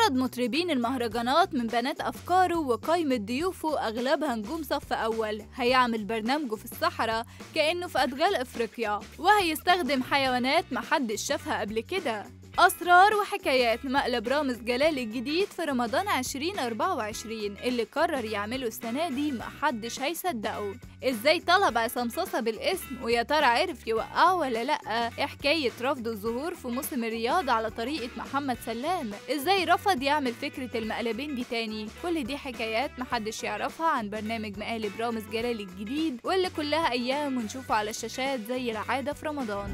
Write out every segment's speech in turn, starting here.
رصد مطربين المهرجانات من بنات أفكاره وقائمة ضيوفه أغلبها نجوم صف أول هيعمل برنامجه في الصحراء كأنه في أدغال أفريقيا وهيستخدم حيوانات محدش شافها قبل كده أسرار وحكايات مقلب رامز جلال الجديد في رمضان 2024 اللي قرر يعمله السنة دي محدش هيصدقه ازاي طلب عصام صاصا بالاسم ويا ترى عرف يوقعه ولا لأ حكاية رفض الظهور في موسم الرياض على طريقة محمد سلام ازاي رفض يعمل فكرة المقلبين دي تاني كل دي حكايات محدش يعرفها عن برنامج مقالب رامز جلال الجديد واللي كلها أيام ونشوفه على الشاشات زي العادة في رمضان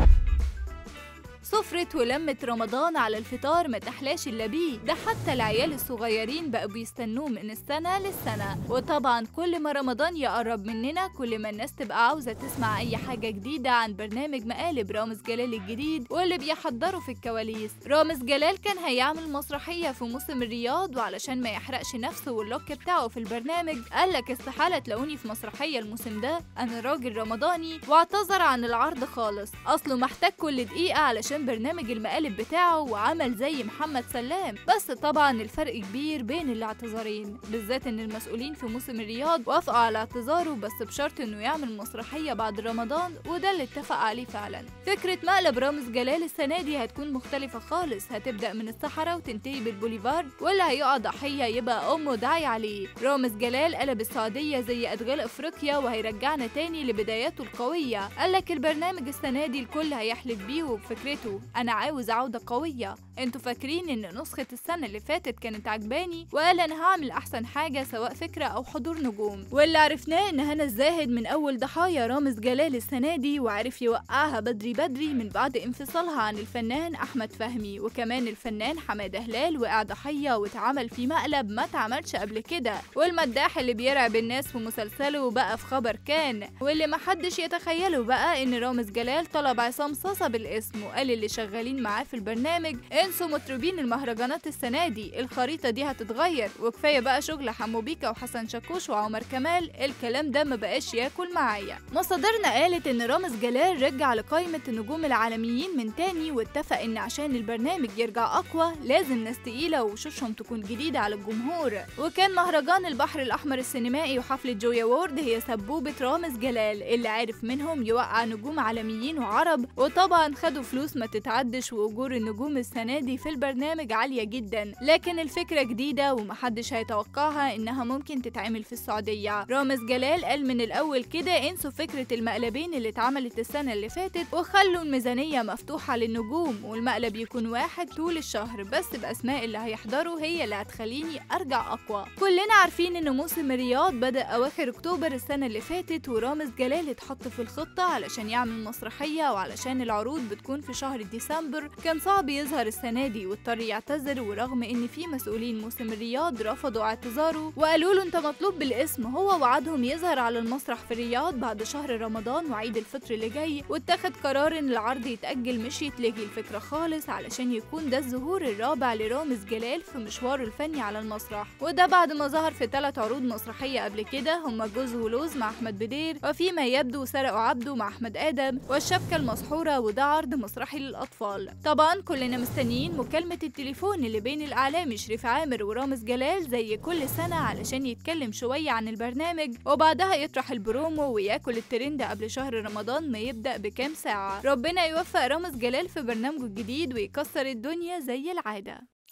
سفرة ولمة رمضان على الفطار ما تحلاش إلا بيه ده حتى العيال الصغيرين بقوا بيستنوه من السنة للسنة وطبعا كل ما رمضان يقرب مننا كل ما الناس تبقى عاوزة تسمع أي حاجة جديدة عن برنامج مقالب رامز جلال الجديد واللي بيحضروا في الكواليس رامز جلال كان هيعمل مسرحية في موسم الرياض وعلشان ما يحرقش نفسه واللوك بتاعه في البرنامج قال لك استحالة تلاقوني في مسرحية الموسم ده أنا راجل رمضاني واعتذر عن العرض خالص أصله محتاج كل دقيقة علشان برنامج المقالب بتاعه وعمل زي محمد سلام بس طبعا الفرق كبير بين الاعتذارين بالذات ان المسؤولين في موسم الرياض وافقوا على اعتذاره بس بشرط انه يعمل مسرحية بعد رمضان وده اللي اتفق عليه فعلا فكرة مقلب رامز جلال السنة دي هتكون مختلفة خالص هتبدأ من الصحراء وتنتهي بالبوليفارد واللي هيقع ضحية يبقى أمه داعي عليه رامز جلال قلب السعودية زي أدغال أفريقيا وهيرجعنا تاني لبداياته القوية قالك البرنامج السنة دي الكل هيحلف بيه وبفكرته انا عاوز عوده قويه انتوا فاكرين ان نسخه السنه اللي فاتت كانت عجباني وقال انا هعمل احسن حاجه سواء فكره او حضور نجوم واللي عرفناه ان هنا الزاهد من اول ضحايا رامز جلال السنه دي وعرف يوقعها بدري بدري من بعد انفصالها عن الفنان احمد فهمي وكمان الفنان حماده هلال وقع ضحيه واتعمل في مقلب ما اتعملش قبل كده والمداح اللي بيرعب الناس في مسلسله بقى في خبر كان واللي محدش يتخيله بقى ان رامز جلال طلب عصام صاصا بالاسم وقال اللي شغالين معاه في البرنامج انسوا مطربين المهرجانات السنه دي الخريطه دي هتتغير وكفايه بقى شغل حمو بيكا وحسن شاكوش وعمر كمال الكلام ده ما بقاش ياكل معايا مصادرنا قالت ان رامز جلال رجع لقائمه النجوم العالميين من تاني واتفق ان عشان البرنامج يرجع اقوى لازم ناس تقيله وشوشهم تكون جديده على الجمهور وكان مهرجان البحر الاحمر السينمائي وحفله جويا وورد هي سبوبه رامز جلال اللي عارف منهم يوقع نجوم عالميين وعرب وطبعا خدوا فلوس ما تتعدش واجور النجوم السنه دي في البرنامج عاليه جدا لكن الفكره جديده ومحدش هيتوقعها انها ممكن تتعمل في السعوديه رامز جلال قال من الاول كده انسوا فكره المقلبين اللي اتعملت السنه اللي فاتت وخلوا الميزانيه مفتوحه للنجوم والمقلب يكون واحد طول الشهر بس باسماء اللي هيحضروا هي اللي هتخليني ارجع اقوى كلنا عارفين ان موسم الرياض بدا اواخر اكتوبر السنه اللي فاتت ورامز جلال اتحط في الخطه علشان يعمل مسرحيه وعلشان العروض بتكون في شهر ديسمبر كان صعب يظهر السنة دي واضطر يعتذر ورغم ان في مسؤولين موسم الرياض رفضوا اعتذاره وقالوا له انت مطلوب بالاسم هو وعدهم يظهر على المسرح في الرياض بعد شهر رمضان وعيد الفطر اللي جاي واتخذ قرار ان العرض يتأجل مش يتلغي الفكرة خالص علشان يكون ده الظهور الرابع لرامز جلال في مشواره الفني على المسرح وده بعد ما ظهر في ثلاث عروض مسرحية قبل كده هما جوز ولوز مع احمد بدير وفيما يبدو سرقوا عبده مع احمد ادم والشبكة المسحورة وده عرض مسرحي للأطفال طبعا كلنا مستنيين مكالمة التليفون اللي بين الإعلامي شريف عامر ورامز جلال زي كل سنة علشان يتكلم شوية عن البرنامج وبعدها يطرح البرومو وياكل الترند قبل شهر رمضان ما يبدأ بكام ساعة ربنا يوفق رامز جلال في برنامجه الجديد ويكسر الدنيا زي العادة